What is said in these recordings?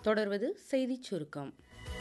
தொடர்வது செய்திச் சுருக்கம்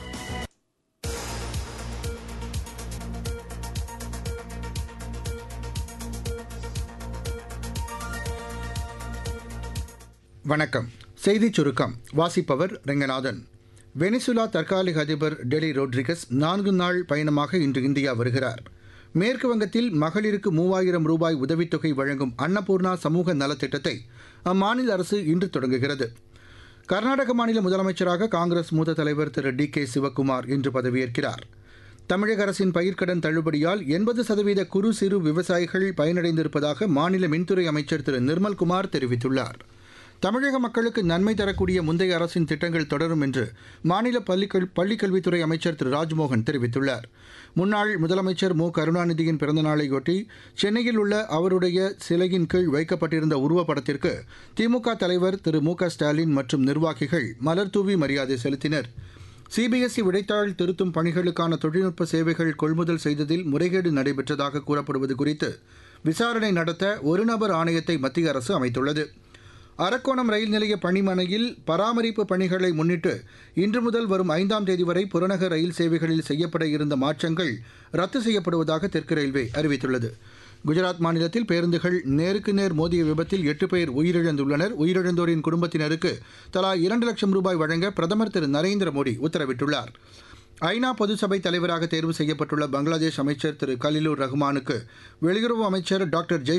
வணக்கம் செய்திச் சுருக்கம் வாசிப்பவர் ரெங்கநாதன் வெனிசுலா தற்காலிக அதிபர் டெலி ரோட்ரிகஸ் நான்கு நாள் பயணமாக இன்று இந்தியா வருகிறார் மேற்கு வங்கத்தில் மகளிருக்கு மூவாயிரம் ரூபாய் உதவித்தொகை வழங்கும் அன்னபூர்ணா சமூக நலத்திட்டத்தை அம்மாநில அரசு இன்று தொடங்குகிறது கர்நாடக மாநில முதலமைச்சராக காங்கிரஸ் மூத்த தலைவர் திரு டி கே சிவக்குமார் இன்று பதவியேற்கிறார் தமிழக அரசின் பயிர்க்கடன் தள்ளுபடியால் எண்பது சதவீத குறு சிறு விவசாயிகள் பயனடைந்திருப்பதாக மாநில மின்துறை அமைச்சர் திரு நிர்மல்குமார் தெரிவித்துள்ளார் தமிழக மக்களுக்கு நன்மை தரக்கூடிய முந்தைய அரசின் திட்டங்கள் தொடரும் என்று மாநில பள்ளிக்கல் பள்ளிக்கல்வித்துறை அமைச்சர் திரு ராஜ்மோகன் தெரிவித்துள்ளார் முன்னாள் முதலமைச்சர் மு கருணாநிதியின் பிறந்தநாளையொட்டி சென்னையில் உள்ள அவருடைய சிலையின் கீழ் வைக்கப்பட்டிருந்த உருவப்படத்திற்கு திமுக தலைவர் திரு மு க ஸ்டாலின் மற்றும் நிர்வாகிகள் மலர்தூவி மரியாதை செலுத்தினர் சிபிஎஸ்இ விடைத்தாள் திருத்தும் பணிகளுக்கான தொழில்நுட்ப சேவைகள் கொள்முதல் செய்ததில் முறைகேடு நடைபெற்றதாக கூறப்படுவது குறித்து விசாரணை நடத்த ஒருநபர் ஆணையத்தை மத்திய அரசு அமைத்துள்ளது அரக்கோணம் ரயில் நிலைய பணிமனையில் பராமரிப்பு பணிகளை முன்னிட்டு இன்று முதல் வரும் ஐந்தாம் தேதி வரை புறநகர் ரயில் சேவைகளில் செய்யப்பட இருந்த மாற்றங்கள் ரத்து செய்யப்படுவதாக தெற்கு ரயில்வே அறிவித்துள்ளது குஜராத் மாநிலத்தில் பேருந்துகள் நேருக்கு நேர் மோதிய விபத்தில் எட்டு பேர் உயிரிழந்துள்ளனர் உயிரிழந்தோரின் குடும்பத்தினருக்கு தலா இரண்டு லட்சம் ரூபாய் வழங்க பிரதமர் திரு நரேந்திர மோடி உத்தரவிட்டுள்ளார் ஐநா பொதுசபை தலைவராக தேர்வு செய்யப்பட்டுள்ள பங்களாதேஷ் அமைச்சர் திரு கலிலுர் ரஹ்மானுக்கு வெளியுறவு அமைச்சர் டாக்டர் ஜெய்